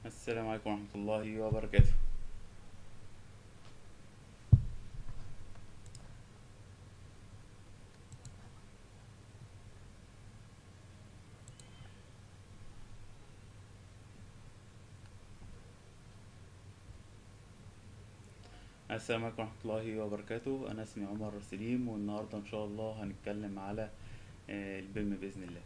السلام عليكم ورحمة الله وبركاته السلام عليكم ورحمة الله وبركاته أنا اسمي عمر سليم والنهاردة إن شاء الله هنتكلم على آه، البيم بإذن الله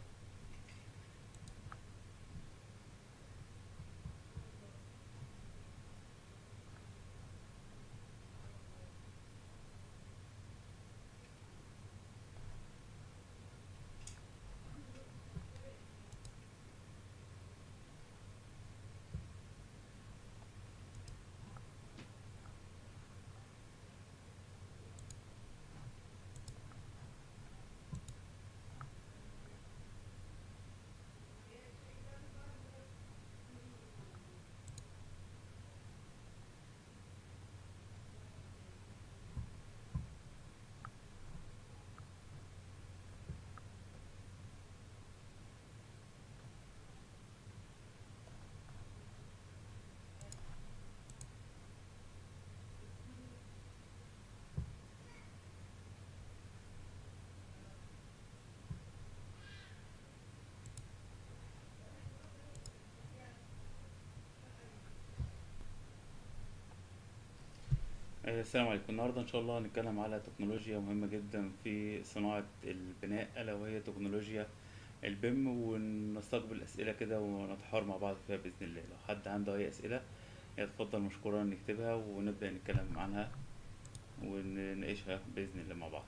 آه، السلام عليكم النهاردة إن شاء الله هنتكلم على تكنولوجيا مهمة جدا في صناعة البناء ألا وهي تكنولوجيا البيم ونستقبل أسئلة كده ونتحاور مع بعض فيها بإذن الله لو حد عنده أي أسئلة يتفضل مشكورا نكتبها ونبدأ نتكلم عنها ونناقشها بإذن الله مع بعض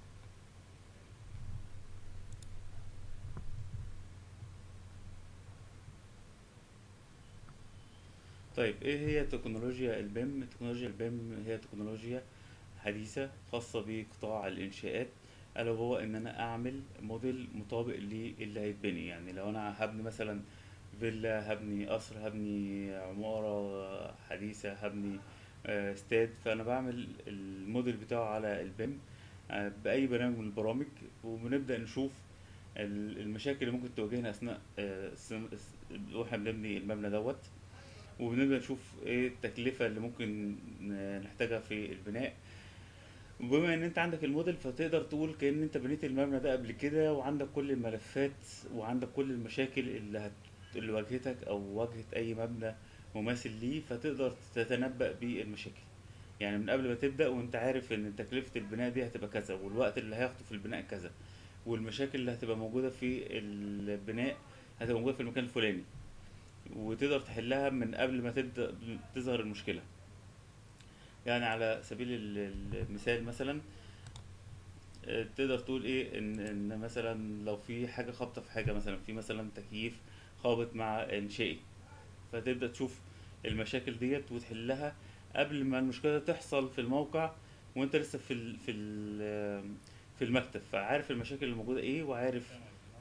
طيب ايه هي تكنولوجيا البيم تكنولوجيا البيم هي تكنولوجيا حديثة خاصة بقطاع الإنشاءات ألا وهو إن أنا أعمل موديل مطابق للي هيتبني يعني لو أنا هبني مثلا فيلا هبني قصر هبني عمارة حديثة هبني آه، استاد فأنا بعمل الموديل بتاعه على البيم آه، بأي برنامج من البرامج وبنبدأ نشوف ال- المشاكل اللي ممكن تواجهنا أثناء آه، السن- الس- واحنا بنبني المبنى دوت وبنبدأ نشوف ايه التكلفة اللي ممكن ن- نحتاجها في البناء وبما ان انت عندك الموديل فتقدر تقول كأن انت بنيت المبنى ده قبل كده وعندك كل الملفات وعندك كل المشاكل اللي هت... اللي واجهتك او واجهت اي مبنى مماثل ليه فتقدر تتنبأ بالمشاكل يعني من قبل ما تبدأ وانت عارف ان تكلفة البناء دي هتبقى كذا والوقت اللي هياخده في البناء كذا والمشاكل اللي هتبقى موجودة في البناء هتبقى موجودة في المكان الفلاني وتقدر تحلها من قبل ما تبدأ تظهر المشكلة يعني على سبيل ال- المثال مثلا آه، تقدر تقول ايه ان ان مثلا لو في حاجة خابطة في حاجة مثلا في مثلا تكييف خابط مع انشائي فتبدأ تشوف المشاكل ديت وتحلها قبل ما المشكلة تحصل في الموقع وانت لسه في ال في ال في المكتب فعارف المشاكل اللي موجودة ايه وعارف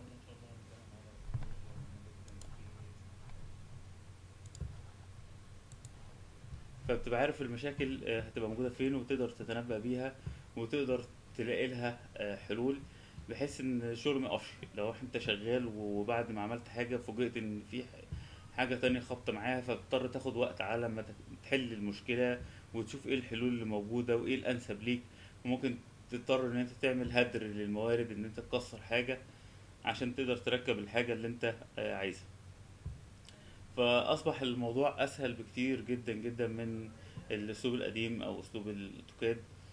فبتبقى عارف المشاكل آه، هتبقى موجودة فين وتقدر تتنبأ بيها وتقدر تلاقي لها آه، حلول بحيث ان الشغل ما يقفش لو انت شغال وبعد ما عملت حاجة فوجئت ان في حاجة تانية خابطة معاها فبتضطر تاخد وقت على ما تحل المشكلة وتشوف ايه الحلول اللي موجودة وايه الانسب ليك وممكن تضطر ان انت تعمل هدر للموارد ان انت تكسر حاجة عشان تقدر تركب الحاجة اللي انت آه، عايزها فأصبح الموضوع أسهل بكتير جدا جدا من الأسلوب القديم أو أسلوب الأوتوكاد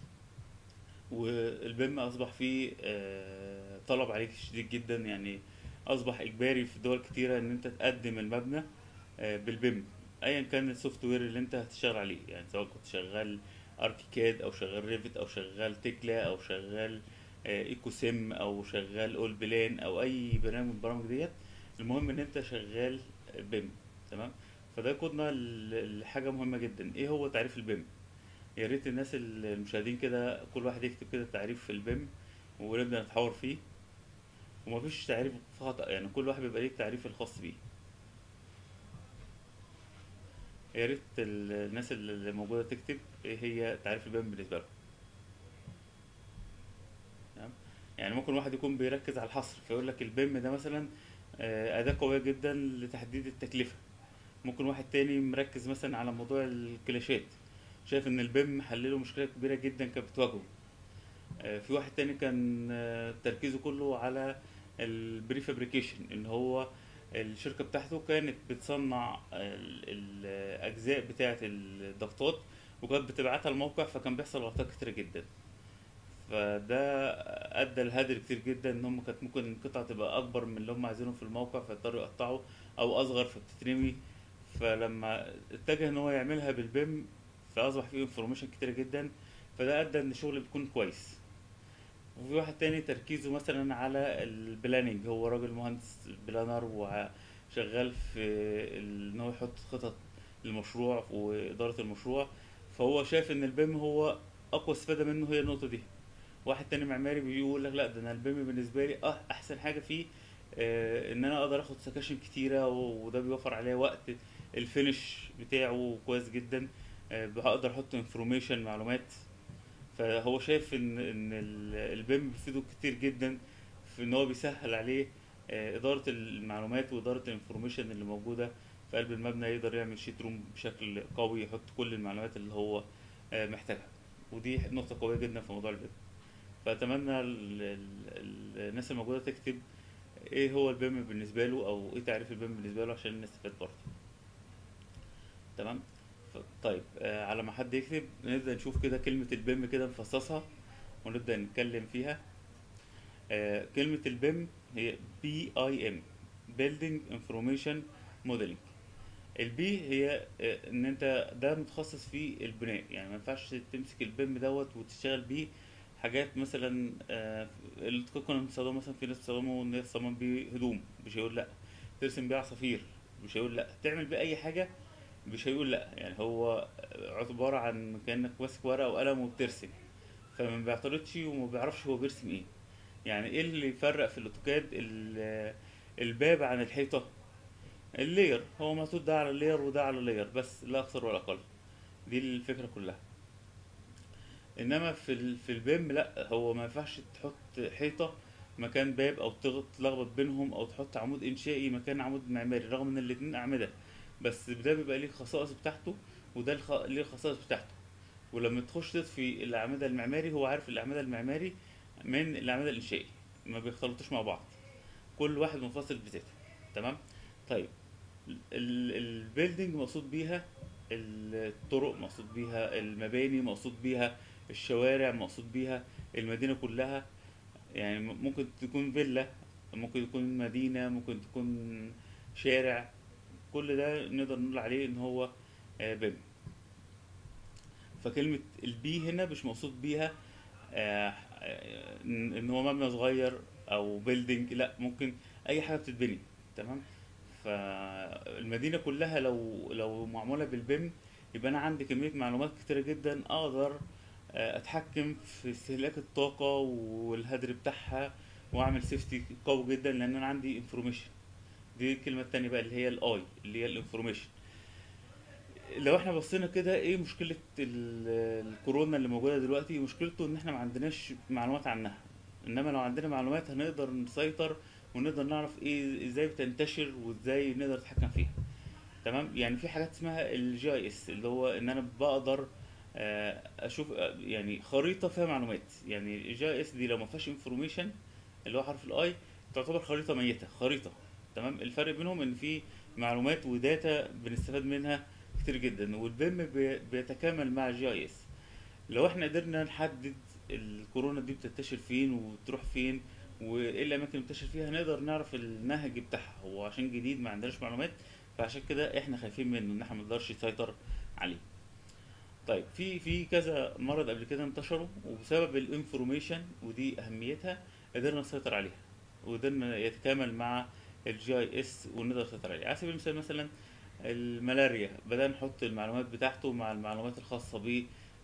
والبيم أصبح فيه آه، طلب عليك شديد جدا يعني أصبح إجباري في دول كتيرة إن أنت تقدم المبنى آه، بالبيم أيا كان السوفت وير اللي أنت هتشتغل عليه يعني سواء كنت شغال أركيكاد أو شغال ريفت أو شغال تكلا أو شغال آه، إيكو سيم أو شغال أول بلان أو أي برنامج من البرامج ديت المهم إن أنت شغال بيم تمام فده يقودنا ل- لحاجة مهمة جدا ايه هو تعريف البيم يا ريت الناس المشاهدين كده كل واحد يكتب كده تعريف في البيم ونبدأ نتحاور فيه ومفيش تعريف خطأ يعني كل واحد بيبقى ليه التعريف الخاص بيه يا ريت ال- الناس اللي موجودة تكتب ايه هي تعريف البيم بالنسبة لهم تمام يعني ممكن واحد يكون بيركز على الحصر فيقول لك البيم ده مثلا آه، أداة قوية جدا لتحديد التكلفة ممكن واحد تاني مركز مثلا على موضوع الكلاشات شايف ان البيم حلله مشكله كبيره جدا كانت بتواجهه آه، في واحد تاني كان آه، تركيزه كله على البري فابريكيشن ان هو الشركه بتاعته كانت بتصنع ال- الاجزاء بتاعه الضغطات وكانت بتبعتها الموقع فكان بيحصل غلطات كتير جدا فده ادى لهدر كتير جدا ان هم كانت ممكن القطعه تبقى اكبر من اللي هم عايزينه في الموقع فيضطروا يقطعوا او اصغر فبتترمي فلما اتجه ان هو يعملها بالبيم فاصبح فيه انفورميشن كتير جدا فده ادى ان الشغل بيكون كويس وفي واحد تاني تركيزه مثلا على البلاننج هو راجل مهندس بلانر وشغال في ال- ان هو يحط خطط للمشروع وإدارة المشروع فهو شايف ان البيم هو اقوى استفادة منه هي النقطة دي واحد تاني معماري بيقول لك لا ده انا البيم بالنسبة لي اه احسن حاجة فيه آه ان انا اقدر اخد سكاشن كتيرة و- وده بيوفر عليا وقت الفينش بتاعه كويس جدا آه بقدر احط انفورميشن معلومات فهو شايف ان ان ال- البيم بيفيده كتير جدا في ان هو بيسهل عليه آه، اداره المعلومات واداره الانفورميشن اللي موجوده في قلب المبنى يقدر يعمل شيت روم بشكل قوي يحط كل المعلومات اللي هو آه، محتاجها ودي نقطه قويه جدا في موضوع البيم فاتمنى ال- ال- ال- الناس الموجوده تكتب ايه هو البيم بالنسبه له او ايه تعريف البيم بالنسبه له عشان نستفاد برضه تمام ف- طيب آه على ما حد يكتب نبدأ نشوف كده كلمة البيم كده نفصصها ونبدأ نتكلم فيها آه كلمة البيم هي بي اي ام Building Information Modeling البي هي آه ان انت ده متخصص في البناء يعني ما ينفعش تمسك البيم دوت وتشتغل بيه حاجات مثلا آه اللي كنا بنستخدمه مثلا في ناس بتستخدمه ان هي تصمم بيه هدوم مش هيقول لا ترسم بيه عصافير مش هيقول لا تعمل بيه اي حاجة مش هيقول لا يعني هو عبارة عن كأنك ماسك ورقة وقلم وبترسم فما بيعترضش وما بيعرفش هو بيرسم ايه يعني ايه اللي يفرق في الاوتوكاد ال- الباب عن الحيطة اللاير هو محطوط ده على اللاير وده على اللاير بس لا اكثر ولا اقل دي الفكرة كلها انما في ال... في البيم لا هو ما ينفعش تحط حيطة مكان باب او تغ- تلخبط بينهم او تحط عمود انشائي مكان عمود معماري رغم ان الاتنين اعمدة بس ده بيبقى ليه الخصائص بتاعته وده الخ... ليه الخصائص بتاعته ولما تخش تطفي الأعمدة المعماري هو عارف الأعمدة المعماري من الأعمدة الإنشائي ما بيختلطوش مع بعض كل واحد منفصل بذاته تمام طيب البيلدينج مقصود بيها الطرق مقصود بيها المباني مقصود بيها الشوارع مقصود بيها المدينة كلها يعني م- ممكن تكون فيلا ممكن تكون مدينة ممكن تكون شارع كل ده نقدر نقول عليه ان هو آه، بيم فكلمة البي هنا مش مقصود بيها آه، آه، ان إن هو مبنى صغير او بيلدينج لا ممكن اي حاجة بتتبني تمام فالمدينة كلها لو لو معمولة بالبيم يبقى انا عندي كمية معلومات كتيرة جدا اقدر آه، اتحكم في استهلاك الطاقة والهدر بتاعها واعمل سيفتي قوي جدا لان انا عندي انفورميشن دي الكلمة التانية بقى اللي هي الاي اللي هي الانفورميشن لو احنا بصينا كده ايه مشكلة ال- الكورونا اللي موجودة دلوقتي مشكلته ان احنا ما عندناش معلومات عنها انما لو عندنا معلومات هنقدر نسيطر ونقدر نعرف ايه ازاي بتنتشر وازاي نقدر نتحكم فيها تمام يعني في حاجات اسمها الجي اي اس اللي هو ان انا بقدر آه، اشوف آه، يعني خريطة فيها معلومات يعني الجي اي اس دي لو ما فيهاش انفورميشن اللي هو حرف الاي تعتبر خريطة ميتة خريطة تمام الفرق بينهم ان في معلومات وداتا بنستفاد منها كتير جدا والبيم بي- بيتكامل مع الجي اي اس لو احنا قدرنا نحدد الكورونا دي بتنتشر فين وتروح فين وايه الاماكن اللي بتنتشر فيها هنقدر نعرف النهج بتاعها هو عشان جديد ما عندناش معلومات فعشان كده احنا خايفين منه ان احنا ما نقدرش نسيطر عليه طيب في في كذا مرض قبل كده انتشروا وبسبب الانفورميشن ودي اهميتها قدرنا نسيطر عليها وقدرنا يتكامل مع الجي اي اس ونقدر نسيطر عليه على سبيل المثال مثلا الملاريا بدأنا نحط المعلومات بتاعته مع المعلومات الخاصة ب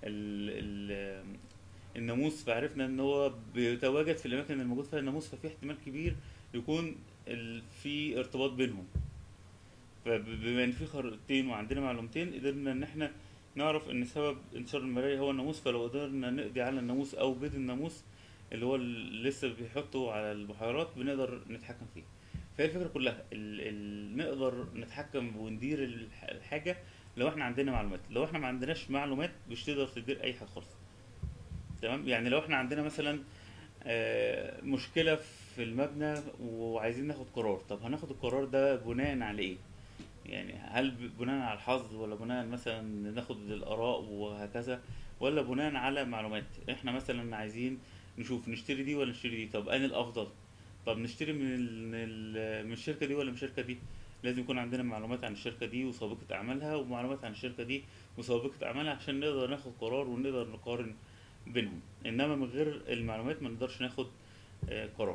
الناموس فعرفنا ان هو بيتواجد في الاماكن اللي موجود فيها الناموس ففي احتمال كبير يكون ال- في ارتباط بينهم فبما ان في خريطتين وعندنا معلومتين قدرنا ان احنا نعرف ان سبب انتشار الملاريا هو الناموس فلو قدرنا نقضي على الناموس او بيض الناموس اللي هو اللي لسه بيحطه على البحيرات بنقدر نتحكم فيه فهي الفكره كلها ال... ال... نقدر نتحكم وندير الح- الحاجه لو احنا عندنا معلومات لو احنا ما عندناش معلومات مش تقدر تدير اي حاجه خالص تمام يعني لو احنا عندنا مثلا آه، مشكله في المبنى وعايزين ناخد قرار طب هناخد القرار ده بناء على ايه يعني هل ب- بناء على الحظ ولا بناء مثلا ناخد الاراء وهكذا ولا بناء على معلومات احنا مثلا عايزين نشوف نشتري دي ولا نشتري دي طب انا الافضل طب نشتري من ال... من ال- من الشركه دي ولا من الشركه دي لازم يكون عندنا معلومات عن الشركه دي وسابقه اعمالها ومعلومات عن الشركه دي وسابقه اعمالها عشان نقدر ناخد قرار ونقدر نقارن بينهم انما من غير المعلومات ما نقدرش ناخد آه، قرار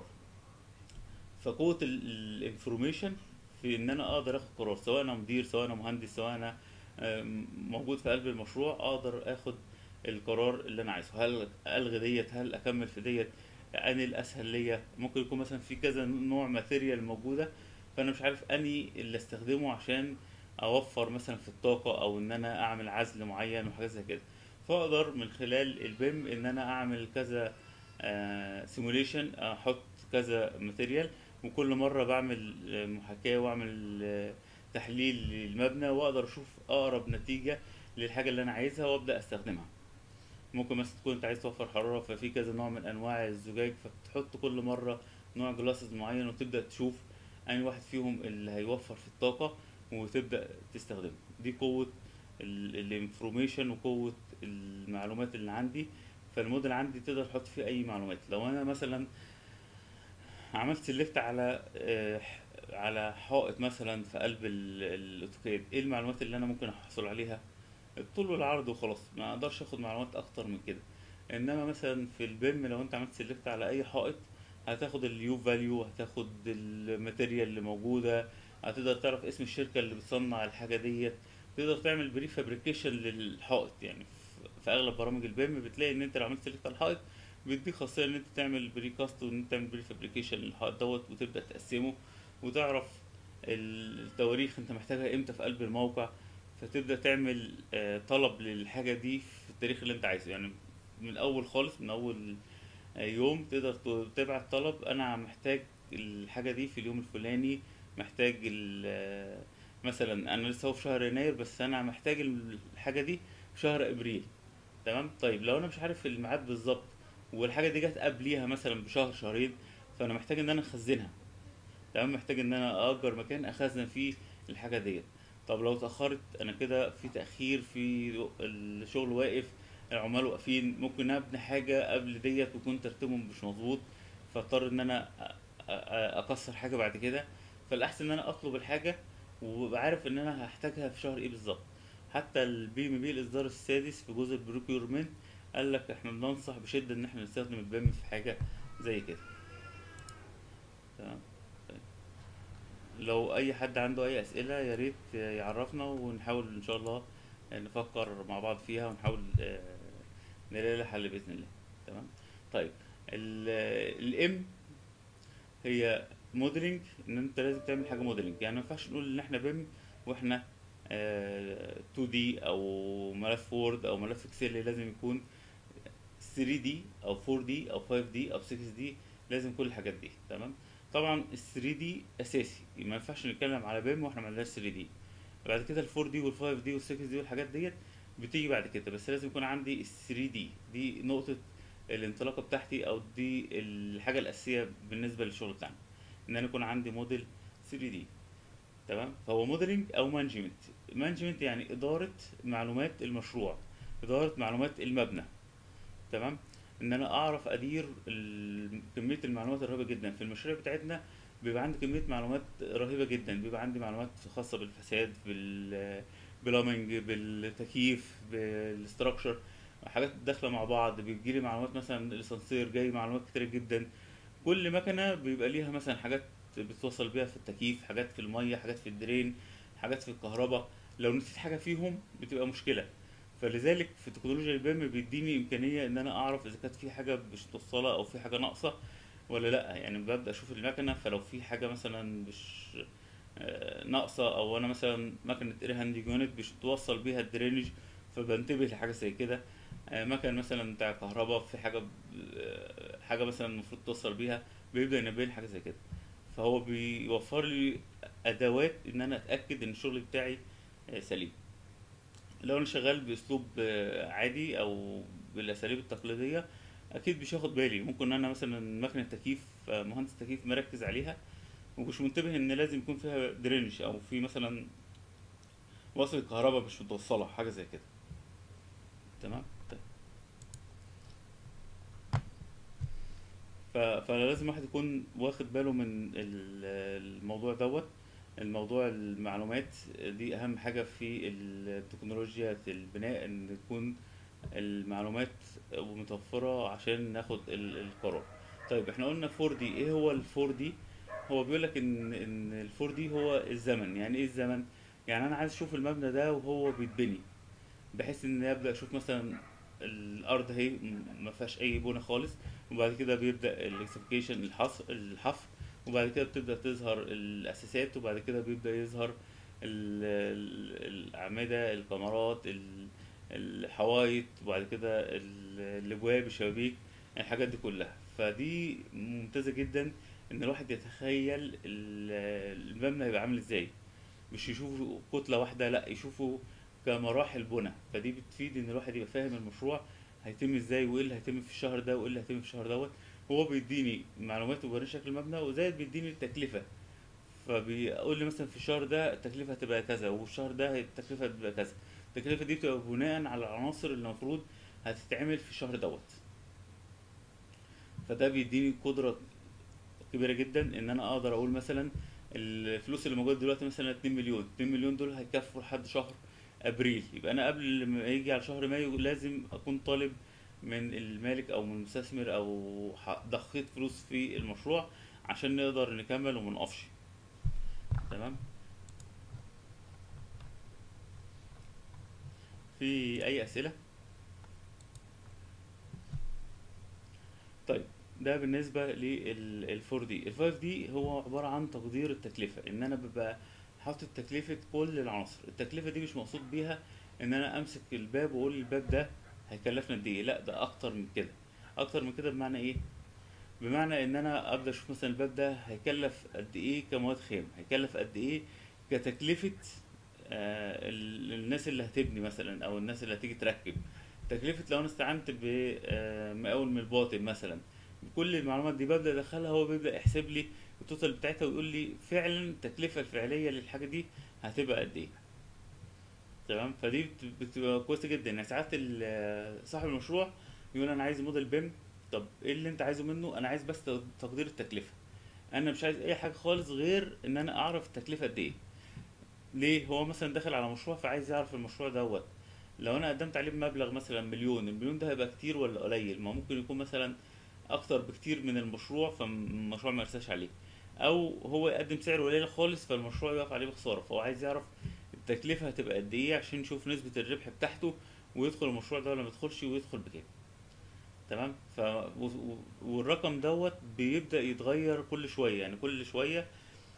فقوة الانفورميشن في ان انا اقدر اخد قرار سواء انا مدير سواء انا مهندس سواء انا آم، موجود في قلب المشروع اقدر اخد القرار اللي انا عايزه هل الغي ديت هل اكمل في ديت اني الاسهل ليا ممكن يكون مثلا في كذا نوع ماتيريال موجوده فانا مش عارف اني اللي استخدمه عشان اوفر مثلا في الطاقه او ان انا اعمل عزل معين وحاجات زي كده فاقدر من خلال البيم ان انا اعمل كذا سيموليشن احط كذا ماتيريال وكل مره بعمل آه، محاكاه واعمل آه، تحليل للمبنى واقدر اشوف اقرب نتيجه للحاجه اللي انا عايزها وابدا استخدمها ممكن مثلا تكون انت عايز توفر حراره ففي كذا نوع من انواع الزجاج فبتحط كل مره نوع جلاسز معين وتبدا تشوف انهي واحد فيهم اللي هيوفر في الطاقه وتبدا تستخدمه دي قوه الانفورميشن وقوه المعلومات اللي عندي فالموديل عندي تقدر تحط فيه اي معلومات لو انا مثلا عملت سيلكت على آه، على حائط مثلا في قلب ال- الاوتوكاد ايه المعلومات اللي انا ممكن احصل عليها الطول والعرض وخلاص ما اقدرش اخد معلومات اكتر من كده انما مثلا في البيم لو انت عملت سيلكت على اي حائط هتاخد اليو فاليو هتاخد الماتيريال اللي موجوده هتقدر تعرف اسم الشركه اللي بتصنع الحاجه ديت تقدر تعمل بري فابريكيشن للحائط يعني في- في اغلب برامج البيم بتلاقي ان انت لو عملت سيلكت على الحائط بيديك خاصيه ان انت تعمل بري كاست وان انت تعمل بري فابريكيشن للحائط دوت وتبدا تقسمه وتعرف التواريخ انت محتاجها امتى في قلب الموقع فتبدا تعمل آه، طلب للحاجه دي في التاريخ اللي انت عايزه يعني من الاول خالص من اول آه، يوم تقدر ت- تبعت طلب انا محتاج الحاجه دي في اليوم الفلاني محتاج ال- آه، مثلا انا لسه هو في شهر يناير بس انا محتاج الحاجه دي في شهر ابريل تمام طيب لو انا مش عارف الميعاد بالظبط والحاجه دي جت قبليها مثلا بشهر شهرين فانا محتاج ان انا اخزنها تمام محتاج ان انا اجر مكان اخزن فيه الحاجه ديت طب لو اتاخرت انا كده في تاخير في الشغل واقف العمال واقفين ممكن ابني حاجه قبل ديت ويكون ترتيبهم مش مظبوط فاضطر ان انا أ- أ- اكسر حاجه بعد كده فالاحسن ان انا اطلب الحاجه وابقى عارف ان انا هحتاجها في شهر ايه بالظبط حتى البي ام بي الاصدار السادس في جزء البروكيورمنت قال لك احنا بننصح بشده ان احنا نستخدم البيم في حاجه زي كده تمام طيب. لو اي حد عنده اي اسئله يا ريت يعرفنا ونحاول ان شاء الله نفكر مع بعض فيها ونحاول آه، نلاقي لها حل باذن الله تمام طيب الام هي موديلنج ان انت لازم تعمل حاجه موديلنج يعني ما ينفعش نقول ان احنا بيم واحنا آه، 2 دي او ملف وورد او ملف اكسل لازم يكون 3 دي او 4 دي او 5 دي او 6 دي لازم كل الحاجات دي تمام طبعا ال 3 دي اساسي ما ينفعش نتكلم على بيم واحنا ما عندناش 3 دي بعد كده ال 4 دي وال 5 دي وال 6 دي والحاجات ديت بتيجي بعد كده بس لازم يكون عندي ال 3 دي دي نقطة الانطلاقة بتاعتي او دي الحاجة الاساسية بالنسبة للشغل بتاعنا ان انا يكون عندي موديل 3 دي تمام فهو موديلنج او مانجمنت مانجمنت يعني ادارة معلومات المشروع ادارة معلومات المبنى تمام ان انا اعرف ادير ال- كميه المعلومات الرهيبه جدا في المشاريع بتاعتنا بيبقى عندي كميه معلومات رهيبه جدا بيبقى عندي معلومات خاصه بالفساد بالبلامنج بالتكييف بالاستراكشر حاجات داخله مع بعض بيجي لي معلومات مثلا الاسانسير جاي معلومات كتير جدا كل مكنه بيبقى ليها مثلا حاجات بتوصل بيها في التكييف حاجات في الميه حاجات في الدرين حاجات في الكهرباء لو نسيت حاجه فيهم بتبقى مشكله فلذلك في تكنولوجيا البيم بيديني امكانيه ان انا اعرف اذا كانت في حاجه مش متوصله او في حاجه ناقصه ولا لا يعني ببدا اشوف المكنه فلو في حاجه مثلا مش آه، ناقصه او انا مثلا مكنه اير هاندنج يونت مش توصل بيها الدرينج فبنتبه لحاجه زي كده آه، مكن مثلا بتاع كهرباء في حاجه ب- آه، حاجه مثلا المفروض توصل بيها بيبدا ينبهني حاجه زي كده فهو بيوفر لي ادوات ان انا اتاكد ان الشغل بتاعي آه، سليم لو انا شغال باسلوب آه، عادي او بالاساليب التقليديه اكيد مش هاخد بالي ممكن انا مثلا مكنه تكييف آه، مهندس تكييف مركز عليها ومش منتبه ان لازم يكون فيها درينج او في مثلا وصل الكهرباء مش متوصله حاجه زي كده تمام طيب. ف... فلازم واحد يكون واخد باله من ال- الموضوع دوت الموضوع المعلومات دي اهم حاجة في التكنولوجيا البناء ان تكون المعلومات متوفرة عشان ناخد ال- القرار طيب احنا قلنا 4 دي ايه هو ال 4 دي هو بيقول لك ان ان ال 4 دي هو الزمن يعني ايه الزمن يعني انا عايز اشوف المبنى ده وهو بيتبني بحيث ان ابدا اشوف مثلا الارض اهي م- ما فيهاش اي بنى خالص وبعد كده بيبدا الاكسبكيشن الحصر الحفر وبعد كده بتبدا تظهر الاساسات وبعد كده بيبدا يظهر ال- ال- الاعمده الكمرات ال- الحوايط وبعد كده ال- الابواب الشبابيك الحاجات دي كلها فدي ممتازه جدا ان الواحد يتخيل ال- المبنى هيبقى عامل ازاي مش يشوفه كتلة واحدة لا يشوفه كمراحل بنى فدي بتفيد ان الواحد يبقى فاهم المشروع هيتم ازاي وايه اللي هيتم في الشهر ده وايه اللي هيتم في الشهر دوت هو بيديني معلومات وبيوريني شكل المبنى وزائد بيديني التكلفة فبيقول لي مثلا في الشهر ده التكلفة هتبقى كذا والشهر ده التكلفة هتبقى كذا التكلفة دي بتبقى بناء على العناصر اللي المفروض هتتعمل في الشهر دوت فده بيديني قدرة كبيرة جدا ان انا اقدر اقول مثلا الفلوس اللي موجودة دلوقتي مثلا 2 مليون 2 مليون دول هيكفوا لحد شهر ابريل يبقى انا قبل ما يجي على شهر مايو لازم اكون طالب من المالك او من المستثمر او ح- ضخيت فلوس في المشروع عشان نقدر نكمل وما نقفش تمام في اي اسئلة طيب ده بالنسبة لل 4 دي ال 5 دي هو عبارة عن تقدير التكلفة ان انا ببقى حاطط تكلفة كل العناصر التكلفة دي مش مقصود بيها ان انا امسك الباب واقول الباب ده هيكلفنا قد ايه لا ده اكتر من كده اكتر من كده بمعنى ايه بمعنى ان انا ابدا اشوف مثلا الباب ده هيكلف قد ايه كمواد خام هيكلف قد ايه كتكلفة آه ال- الناس اللي هتبني مثلا او الناس اللي هتيجي تركب تكلفة لو انا استعنت بمقاول من الباطن مثلا كل المعلومات دي ببدأ ادخلها هو بيبدأ يحسب لي التوتال بتاعتها ويقول لي فعلا التكلفة الفعلية للحاجة دي هتبقى قد ايه تمام فدي بت- بتبقى كويسة جدا يعني ساعات ال- صاحب المشروع يقول انا عايز موديل بيم طب ايه اللي انت عايزه منه انا عايز بس تقدير التكلفة انا مش عايز اي حاجة خالص غير ان انا اعرف التكلفة قد ايه ليه هو مثلا داخل على مشروع فعايز يعرف المشروع دوت لو انا قدمت عليه بمبلغ مثلا مليون المليون ده هيبقى كتير ولا قليل ما ممكن يكون مثلا اكتر بكتير من المشروع فالمشروع ما يرساش عليه او هو يقدم سعر قليل خالص فالمشروع يقف عليه بخسارة فهو عايز يعرف التكلفة هتبقى قد ايه عشان يشوف نسبة الربح بتاعته ويدخل المشروع ده ولا ما يدخلش ويدخل بكام تمام ف و- و- والرقم دوت بيبدأ يتغير كل شوية يعني كل شوية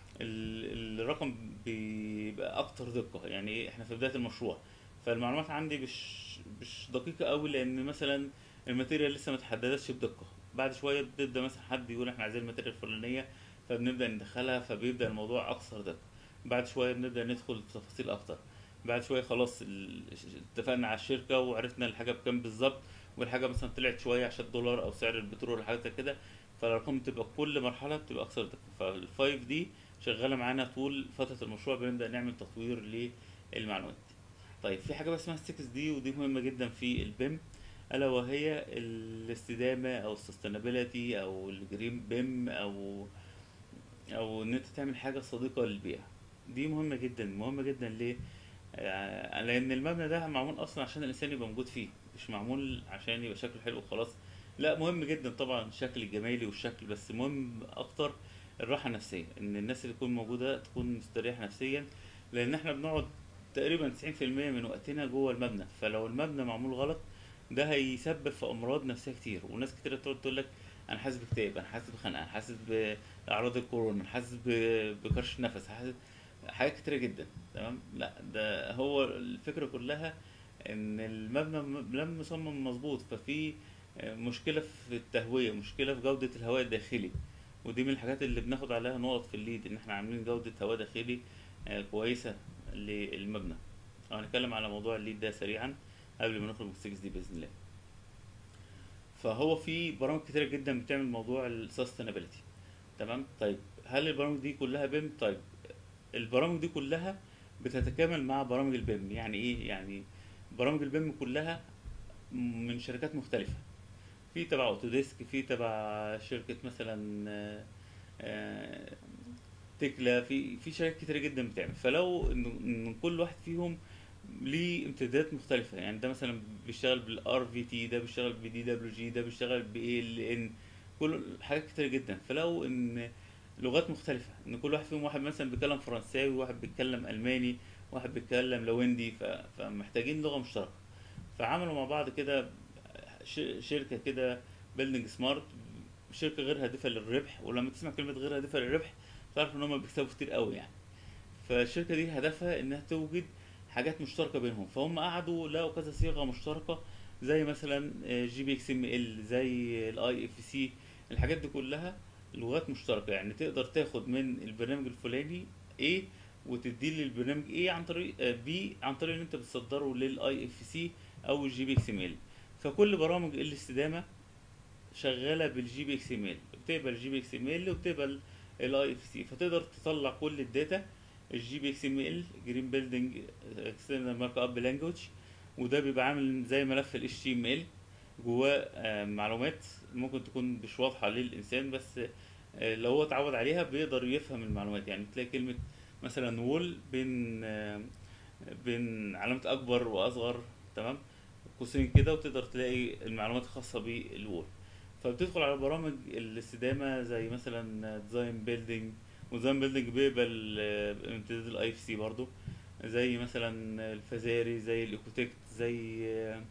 ال- الرقم بيبقى اكتر دقة يعني ايه احنا في بداية المشروع فالمعلومات عندي مش مش دقيقة قوي لان مثلا الماتيريال لسه ما اتحددتش بدقة بعد شوية بتبدأ مثلا حد يقول احنا عايزين الماتيريال الفلانية فبنبدأ ندخلها فبيبدأ الموضوع اكثر دقة بعد شوية بنبدأ ندخل في تفاصيل اكتر بعد شوية خلاص ال- اتفقنا على الشركة وعرفنا الحاجة بكام بالظبط والحاجة مثلا طلعت شوية عشان الدولار او سعر البترول ولا حاجة زي كده فالارقام بتبقى كل مرحلة بتبقى اكثر دقة فالفايف دي شغالة معانا طول فترة المشروع بنبدأ نعمل تطوير للمعلومات طيب في حاجة بقى اسمها 6 دي ودي مهمة جدا في البيم ألا وهي الاستدامة أو السستينابيلتي أو الجرين بيم أو أو إن أنت تعمل حاجة صديقة للبيئة دي مهمة جدا مهمة جدا ليه؟ آه، لأن المبنى ده معمول أصلا عشان الإنسان يبقى موجود فيه مش معمول عشان يبقى شكله حلو وخلاص لا مهم جدا طبعا الشكل الجمالي والشكل بس مهم أكتر الراحة النفسية إن الناس اللي تكون موجودة تكون مستريحة نفسيا لأن إحنا بنقعد تقريبا 90% من وقتنا جوه المبنى فلو المبنى معمول غلط ده هيسبب في امراض نفسيه كتير وناس كتير تقعد تقول لك انا حاسس باكتئاب انا حاسس بخنقه انا حاسس باعراض الكورونا انا حاسس ب- بكرش نفس حاسس حاجات كتيره جدا تمام لا ده هو الفكره كلها ان المبنى م- لم يصمم مظبوط ففي مشكله في التهويه مشكله في جوده الهواء الداخلي ودي من الحاجات اللي بناخد عليها نقط في الليد ان احنا عاملين جودة هواء داخلي آه، كويسة للمبنى هنتكلم على موضوع الليد ده سريعا قبل ما نخرج من 6 دي باذن الله فهو في برامج كتيرة جدا بتعمل موضوع السستينابيلتي تمام طيب هل البرامج دي كلها بيم طيب البرامج دي كلها بتتكامل مع برامج البيم يعني ايه يعني برامج البيم كلها من شركات مختلفة في تبع اوتوديسك في تبع شركة مثلا آه، آه، تكلا في في شركات كتيرة جدا بتعمل فلو ان إن كل واحد فيهم ليه امتدادات مختلفة يعني ده مثلا بيشتغل بالار في تي ده بيشتغل بدي دبليو جي ده بيشتغل باي ال ان كل حاجات كتيرة جدا فلو ان لغات مختلفة ان كل واحد فيهم واحد مثلا بيتكلم فرنساوي واحد بيتكلم الماني واحد بيتكلم لويندي ف... فمحتاجين لغة مشتركة فعملوا مع بعض كده ش... شركة كده بيلدينج سمارت شركة غير هادفة للربح ولما تسمع كلمة غير هادفة للربح تعرف ان هم بيكسبوا كتير قوي يعني فالشركة دي هدفها انها توجد حاجات مشتركة بينهم فهم قعدوا لقوا كذا صيغة مشتركة زي مثلا جي بي اكس ام ال زي الاي اف سي الحاجات دي كلها لغات مشتركة يعني تقدر تاخد من البرنامج الفلاني A وتديه للبرنامج A عن طريق آه، B عن طريق ان انت بتصدره للاي اف سي او الجي بي اكس ام ال فكل برامج الاستدامة شغالة بالجي بي اكس ام ال بتقبل الجي بي اكس ام ال وبتقبل الاي اف سي فتقدر تطلع كل الداتا الجي بي اكس ام ال جرين بيلدينج اكسترنال مارك اب لانجوج وده بيبقى عامل زي ملف ال HTML جواه آه، معلومات ممكن تكون مش واضحة للإنسان بس آه، لو هو اتعود عليها بيقدر يفهم المعلومات يعني تلاقي كلمة مثلا وول بين آه، بين علامة أكبر وأصغر تمام قوسين كده وتقدر تلاقي المعلومات الخاصة بالوول فبتدخل على برامج الاستدامة زي مثلا ديزاين بيلدينج وديزاين بيلدينج بيقبل آه، امتداد الاي اف سي برضو زي مثلا الفزاري زي الايكوتكت زي آه،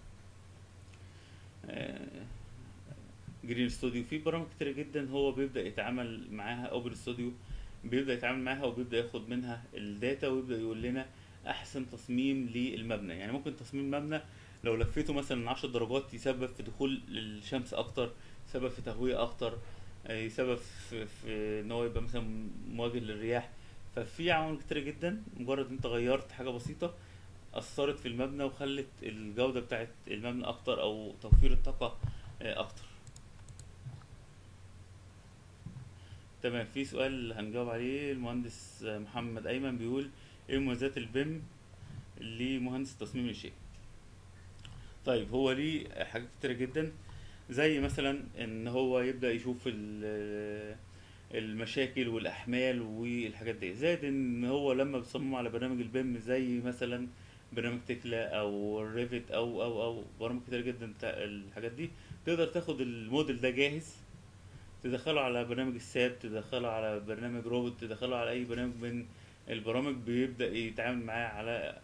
آه، جرين ستوديو في برامج كتير جدا هو بيبدأ يتعامل معاها اوبن ستوديو بيبدأ يتعامل معاها وبيبدأ ياخد منها الداتا ويبدأ يقول لنا احسن تصميم للمبنى يعني ممكن تصميم مبنى لو لفيته مثلا 10 درجات يسبب في دخول الشمس اكتر يسبب في تهوية اكتر آه، يسبب في, في ان هو يبقى مثلا مواجه للرياح ففي عوامل كتيرة جدا مجرد انت غيرت حاجة بسيطة أثرت في المبنى وخلت الجودة بتاعت المبنى أكتر أو توفير الطاقة آه، أكتر تمام في سؤال هنجاوب عليه المهندس آه، محمد أيمن بيقول إيه مميزات البيم لمهندس التصميم الإنشائي طيب هو ليه حاجات كتيرة جدا زي مثلا ان هو يبدأ يشوف ال- المشاكل والاحمال والحاجات دي زائد ان هو لما بيصمم على برنامج البيم زي مثلا برنامج تكلا او ريفت او او او برامج كتير جدا بتاع الحاجات دي تقدر تاخد الموديل ده جاهز تدخله على برنامج الساب تدخله على برنامج روبوت تدخله على اي برنامج من البرامج بيبدأ يتعامل معاه على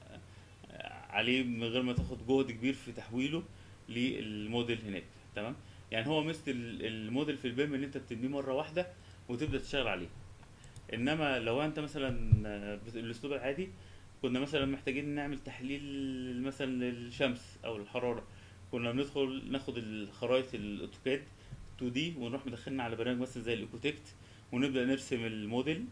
عليه من غير ما تاخد جهد كبير في تحويله للموديل هناك تمام يعني هو مثل ال- الموديل في البيم ان انت بتبنيه مره واحده وتبدا تشتغل عليه انما لو انت مثلا آه، بت- الاسلوب العادي كنا مثلا محتاجين نعمل تحليل مثلا للشمس او الحراره كنا بندخل ناخد الخرائط الاوتوكاد 2 دي ونروح مدخلنا على برنامج مثلا زي الايكوتكت ونبدا نرسم الموديل